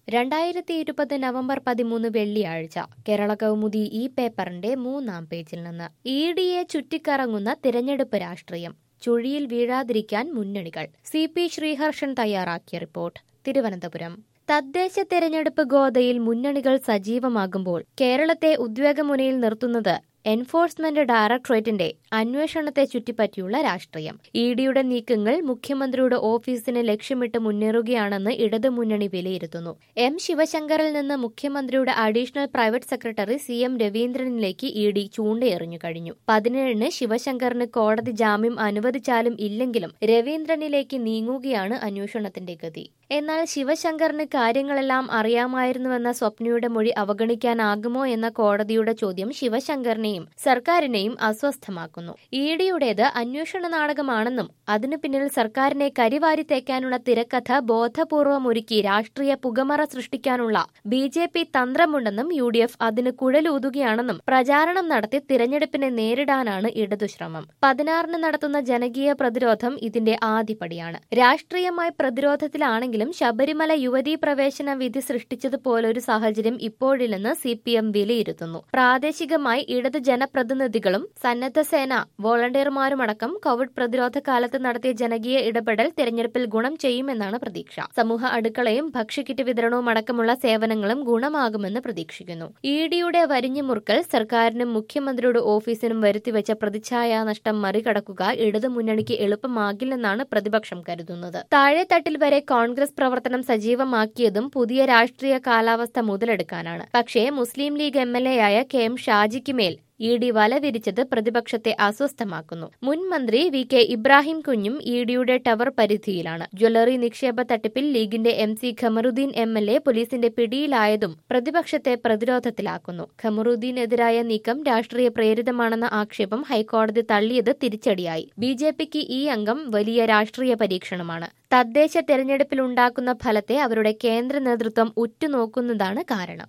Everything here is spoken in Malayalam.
രണ്ടായിരത്തി ഇരുപത് നവംബർ പതിമൂന്ന് വെള്ളിയാഴ്ച കേരള കൗമുദി ഈ പേപ്പറിന്റെ മൂന്നാം പേജിൽ നിന്ന് ഇ ഡിയെ ചുറ്റിക്കറങ്ങുന്ന തിരഞ്ഞെടുപ്പ് രാഷ്ട്രീയം ചുഴിയിൽ വീഴാതിരിക്കാൻ മുന്നണികൾ സി പി ശ്രീഹർഷൻ തയ്യാറാക്കിയ റിപ്പോർട്ട് തിരുവനന്തപുരം തദ്ദേശ തെരഞ്ഞെടുപ്പ് ഗോതയിൽ മുന്നണികൾ സജീവമാകുമ്പോൾ കേരളത്തെ ഉദ്വേഗമുനയിൽ നിർത്തുന്നത് എൻഫോഴ്സ്മെന്റ് ഡയറക്ടറേറ്റിന്റെ അന്വേഷണത്തെ ചുറ്റിപ്പറ്റിയുള്ള രാഷ്ട്രീയം ഇ ഡിയുടെ നീക്കങ്ങൾ മുഖ്യമന്ത്രിയുടെ ഓഫീസിനെ ലക്ഷ്യമിട്ട് മുന്നേറുകയാണെന്ന് ഇടതുമുന്നണി വിലയിരുത്തുന്നു എം ശിവശങ്കറിൽ നിന്ന് മുഖ്യമന്ത്രിയുടെ additional private secretary C M രവീന്ദ്രനിലേക്ക് ഇ ഡി ചൂണ്ടയെറിഞ്ഞു കഴിഞ്ഞു പതിനേഴിന് ശിവശങ്കറിന് കോടതി ജാമ്യം അനുവദിച്ചാലും ഇല്ലെങ്കിലും രവീന്ദ്രനിലേക്ക് നീങ്ങുകയാണ് അന്വേഷണത്തിന്റെ ഗതി എന്നാൽ ശിവശങ്കറിന് കാര്യങ്ങളെല്ലാം അറിയാമായിരുന്നുവെന്ന സ്വപ്നയുടെ മൊഴി അവഗണിക്കാനാകുമോ എന്ന കോടതിയുടെ ചോദ്യം ശിവശങ്കറിനെയും സർക്കാരിനെയും അസ്വസ്ഥമാക്കുന്നു ഇ ഡിയുടേത് അന്വേഷണ നാടകമാണെന്നും അതിനു പിന്നിൽ സർക്കാരിനെ കരിവാരി തേക്കാനുള്ള തിരക്കഥ ബോധപൂർവം ഒരുക്കി രാഷ്ട്രീയ പുകമറ സൃഷ്ടിക്കാനുള്ള ബി ജെ പി തന്ത്രമുണ്ടെന്നും യു ഡി എഫ് അതിന് കുഴലൂതുകയാണെന്നും പ്രചാരണം നടത്തി തിരഞ്ഞെടുപ്പിനെ നേരിടാനാണ് ഇടതുശ്രമം പതിനാറിന് നടത്തുന്ന ജനകീയ പ്രതിരോധം ഇതിന്റെ ആദ്യപടിയാണ് രാഷ്ട്രീയമായി പ്രതിരോധത്തിലാണെങ്കിലും ശബരിമല യുവതീ പ്രവേശന വിധി സൃഷ്ടിച്ചതുപോലൊരു സാഹചര്യം ഇപ്പോഴില്ലെന്ന് സി പി എം വിലയിരുത്തുന്നു പ്രാദേശികമായി ഇടത് ജനപ്രതിനിധികളും സന്നദ്ധ സേന വോളണ്ടിയർമാരുമടക്കം കോവിഡ് പ്രതിരോധ കാലത്ത് നടത്തിയ ജനകീയ ഇടപെടൽ തെരഞ്ഞെടുപ്പിൽ ഗുണം ചെയ്യുമെന്നാണ് പ്രതീക്ഷ സമൂഹ അടുക്കളയും ഭക്ഷ്യക്കിറ്റ് വിതരണവും അടക്കമുള്ള സേവനങ്ങളും ഗുണമാകുമെന്ന് പ്രതീക്ഷിക്കുന്നു ഇ ഡിയുടെ വരിഞ്ഞുമുറുക്കൽ സർക്കാരിനും മുഖ്യമന്ത്രിയുടെ ഓഫീസിനും വരുത്തിവെച്ച പ്രതിച്ഛായാ നഷ്ടം മറികടക്കുക ഇടതുമുന്നണിക്ക് എളുപ്പമാകില്ലെന്നാണ് പ്രതിപക്ഷം കരുതുന്നത് താഴെത്തട്ടിൽ വരെ കോൺഗ്രസ് പ്രവർത്തനം സജീവമാക്കിയതും പുതിയ രാഷ്ട്രീയ കാലാവസ്ഥ മുതലെടുക്കാനാണ് പക്ഷേ Muslim League M L A ആയ കെ എം ഷാജിക്ക് മേൽ ഇ ഡി വല വിരിച്ചത് പ്രതിപക്ഷത്തെ അസ്വസ്ഥമാക്കുന്നു മുൻ മന്ത്രി വി കെ ഇബ്രാഹിം കുഞ്ഞും ഇ ഡിയുടെ ടവർ പരിധിയിലാണ് ജ്വല്ലറി നിക്ഷേപ തട്ടിപ്പിൽ ലീഗിന്റെ M C Kamaruddin M L A പോലീസിന്റെ പിടിയിലായതും പ്രതിപക്ഷത്തെ പ്രതിരോധത്തിലാക്കുന്നു ഖമറുദ്ദീനെതിരായ നീക്കം രാഷ്ട്രീയ പ്രേരിതമാണെന്ന ആക്ഷേപം ഹൈക്കോടതി തള്ളിയത് തിരിച്ചടിയായി ബി ജെ പിക്ക് ഈ അംഗം വലിയ രാഷ്ട്രീയ പരീക്ഷണമാണ് തദ്ദേശ തെരഞ്ഞെടുപ്പിലുണ്ടാക്കുന്ന ഫലത്തെ അവരുടെ കേന്ദ്ര നേതൃത്വം ഉറ്റുനോക്കുന്നതാണ് കാരണം